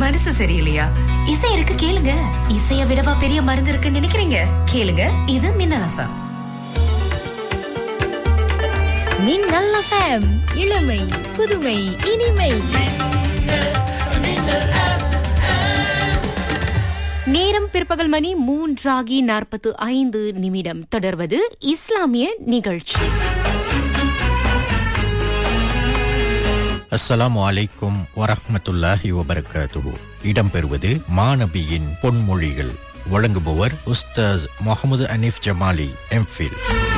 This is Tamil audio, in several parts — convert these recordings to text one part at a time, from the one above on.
மனசு சரியில்லையா இசை இருக்கு கேளுங்க இசைய விடவா பெரிய மருந்து இருக்குன்னு நினைக்கிறீங்க கேளுங்க இது மின்னல் எஃப்எம் மின்னல் எஃப்எம் இளமை புதுமை இனிமை நேரம் பிற்பகல் மணி மூன்றாகி நாற்பத்து ஐந்து நிமிடம் தொடர்வது இஸ்லாமிய நிகழ்ச்சி அஸ்ஸலாமு அலைக்கும் வரஹ்மத்துல்லாஹி வபரகாத்துஹு இடம்பெறுவது மாநபியின் பொன்மொழிகள் வழங்குபவர் உஸ்தாஸ் முகமது அனீஃப் ஜமாலி எம்ஃபில்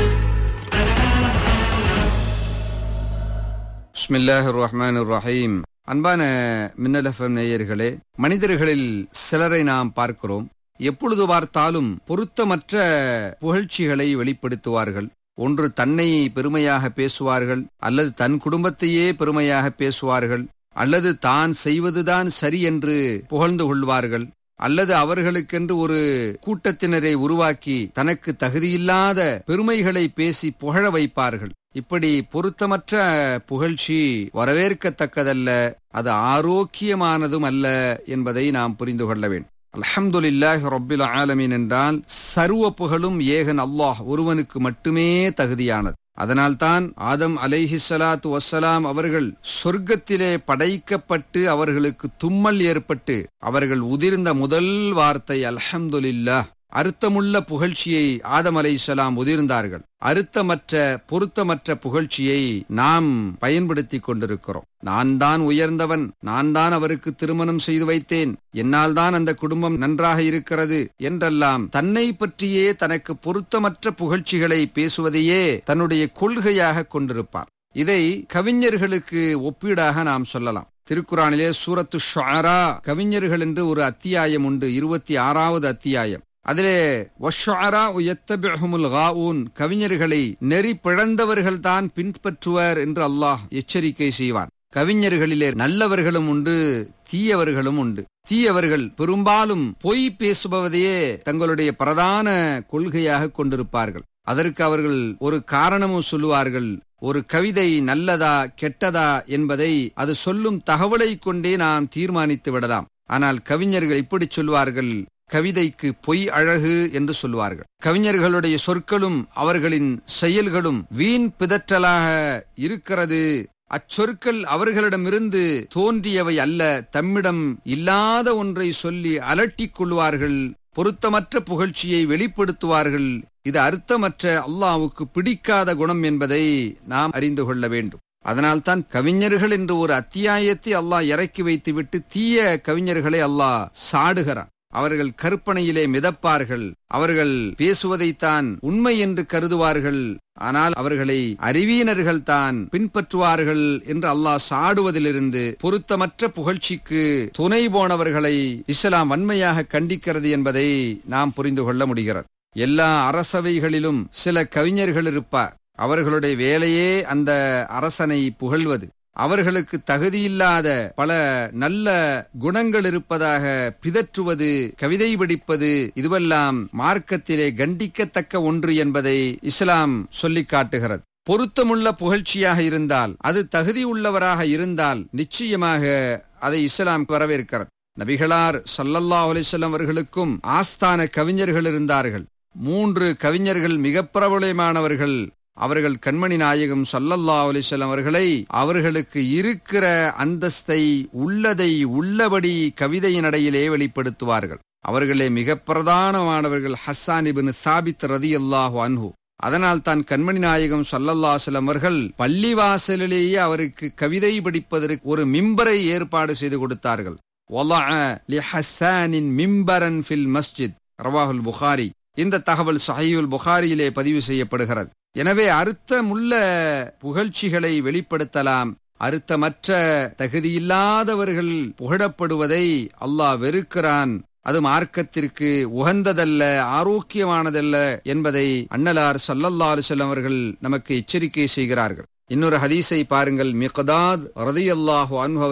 பிஸ்மில்லாஹ் ரஹ்மான் ரஹீம் அன்பான மின்னல் எஃப்எம் நேயர்களே மனிதர்களில் சிலரை நாம் பார்க்கிறோம் எப்பொழுது பார்த்தாலும் பொருத்தமற்ற புகழ்ச்சிகளை வெளிப்படுத்துவார்கள் ஒன்று தன்னை பெருமையாக பேசுவார்கள் அல்லது தன் குடும்பத்தையே பெருமையாக பேசுவார்கள் அல்லது தான் செய்வதுதான் சரி என்று புகழ்ந்து கொள்வார்கள் அல்லது அவர்களுக்கென்று ஒரு கூட்டத்தினரை உருவாக்கி தனக்கு தகுதியில்லாத பெருமைகளை பேசி புகழ வைப்பார்கள் இப்படி பொருத்தமற்ற புகழ்ச்சி வரவேற்கத்தக்கதல்ல அது ஆரோக்கியமானதும் அல்ல என்பதை நாம் புரிந்து கொள்ள வேண்டும் அல்ஹம்துலில்லாஹ் ரப்பில் ஆலமீன் என்றால் சர்வ புகழும் ஏகன் அல்லாஹ் ஒருவனுக்கு மட்டுமே தகுதியானது அதனால்தான் ஆதம் அலைஹி ஸலாத்து வஸ்ஸலாம் அவர்கள் சொர்க்கத்திலே படைக்கப்பட்டு அவர்களுக்கு தும்மல் ஏற்பட்டு அவர்கள் உதிர்ந்த முதல் வார்த்தை அல்ஹம்துலில்லாஹ் அர்த்தமுள்ள புகழ்ச்சியை ஆதம் அலைஹிஸ்ஸலாம் உதிர்ந்தார்கள் அர்த்தமற்ற பொருத்தமற்ற புகழ்ச்சியை நாம் பயன்படுத்தி கொண்டிருக்கிறோம் நான் தான் உயர்ந்தவன் நான் தான் அவருக்கு திருமணம் செய்து வைத்தேன் என்னால் தான் அந்த குடும்பம் நன்றாக இருக்கிறது என்றெல்லாம் தன்னை பற்றியே தனக்கு பொருத்தமற்ற புகழ்ச்சிகளை பேசுவதையே தன்னுடைய கொள்கையாக கொண்டிருப்பார் இதை கவிஞர்களுக்கு ஒப்பீடாக நாம் சொல்லலாம் திருக்குறானிலே சூரத்து ஷாரா கவிஞர்கள் என்று ஒரு அத்தியாயம் உண்டு இருபத்தி ஆறாவது அத்தியாயம் அதிலே கவிஞர்களை நெறி பிழந்தவர்கள் தான் பின்பற்றுவர் என்று அல்லாஹ் எச்சரிக்கை செய்வான் கவிஞர்களிலே நல்லவர்களும் உண்டு தீயவர்களும் உண்டு தீயவர்கள் பெரும்பாலும் பொய் பேசுபவதையே தங்களுடைய பிரதான கொள்கையாக கொண்டிருப்பார்கள் அதற்கு அவர்கள் ஒரு காரணமும் சொல்லுவார்கள் ஒரு கவிதை நல்லதா கெட்டதா என்பதை அது சொல்லும் தகவலை கொண்டே நாம் தீர்மானித்து விடலாம் ஆனால் கவிஞர்கள் இப்படி சொல்வார்கள் கவிதைக்கு பொய் அழகு என்று சொல்வார்கள் கவிஞர்களுடைய சொற்களும் அவர்களின் செயல்களும் வீண் பிதற்றலாக இருக்கிறது அச்சொற்கள் அவர்களிடமிருந்து தோன்றியவை அல்ல தம்மிடம் இல்லாத ஒன்றை சொல்லி அலட்டிக் கொள்வார்கள் பொருத்தமற்ற புகழ்ச்சியை வெளிப்படுத்துவார்கள் இது அர்த்தமற்ற அல்லாவுக்கு பிடிக்காத குணம் என்பதை நாம் அறிந்து கொள்ள வேண்டும் அதனால்தான் கவிஞர்கள் என்று ஒரு அத்தியாயத்தை அல்லாஹ் இறக்கி வைத்துவிட்டு தீய கவிஞர்களை அல்லாஹ் சாடுகிறான் அவர்கள் கற்பனையிலே மிதப்பார்கள் அவர்கள் பேசுவதைத்தான் உண்மை என்று கருதுவார்கள் ஆனால் அவர்களை அறிவியனர்கள் தான் பின்பற்றுவார்கள் என்று அல்லாஹ் சாடுவதிலிருந்து பொருத்தமற்ற புகழ்ச்சிக்கு துணை போனவர்களை இஸ்லாம் வன்மையாக கண்டிக்கிறது என்பதை நாம் புரிந்து கொள்ள முடிகிறது எல்லா அரசவைகளிலும் சில கவிஞர்கள் இருப்பார் அவர்களுடைய வேலையே அந்த அரசனை புகழ்வது அவர்களுக்கு தகுதியில்லாத பல நல்ல குணங்கள் இருப்பதாக பிதற்றுவது கவிதை பிடிப்பது இதுவெல்லாம் மார்க்கத்திலே கண்டிக்கத்தக்க ஒன்று என்பதை இஸ்லாம் சொல்லிக் காட்டுகிறது பொருத்தமுள்ள புகழ்ச்சியாக இருந்தால் அது தகுதியுள்ளவராக இருந்தால் நிச்சயமாக அதை இஸ்லாம் வரவேற்கிறது நபிகளார் சல்லல்லா அலிஸ்லாம் அவர்களுக்கும் ஆஸ்தான கவிஞர்கள் இருந்தார்கள் மூன்று கவிஞர்கள் மிக பிரபலமானவர்கள் அவர்கள் கண்மணி நாயகம் சல்லல்லா அலிசல்லாம் அவர்களை அவர்களுக்கு இருக்கிற அந்தஸ்தை உள்ளதை உள்ளபடி கவிதையின் அடையிலே வெளிப்படுத்துவார்கள் அவர்களே மிக பிரதானமானவர்கள் ஹஸ்ஸான் இபின் சாபித் ரதி அல்லாஹு அன்ஹு அதனால் தான் கண்மணி நாயகம் சல்லல்லாசலம் அவர்கள் பள்ளிவாசலிலேயே அவருக்கு கவிதை படிப்பதற்கு ஒரு மிம்பரை ஏற்பாடு செய்து கொடுத்தார்கள் மிம்பரன் ஃபில் மஸ்ஜித் ரவாஹுல் புகாரி இந்த தகவல் சஹீயுல் புகாரியிலே பதிவு செய்யப்படுகிறது எனவே அர்த்தமுள்ள புகழ்ச்சிகளை வெளிப்படுத்தலாம் அர்த்தமற்ற தகுதியில்லாதவர்கள் புகழப்படுவதை அல்லாஹ் வெறுக்கிறான் அது மார்க்கத்திற்கு உகந்ததல்ல ஆரோக்கியமானதல்ல என்பதை அன்னலார் சல்லல்லா அலுவலம் அவர்கள் நமக்கு எச்சரிக்கை செய்கிறார்கள் இன்னொரு ஹதீஸை பாருங்கள் மிகதாத் ரதி அல்லாஹு அன்பு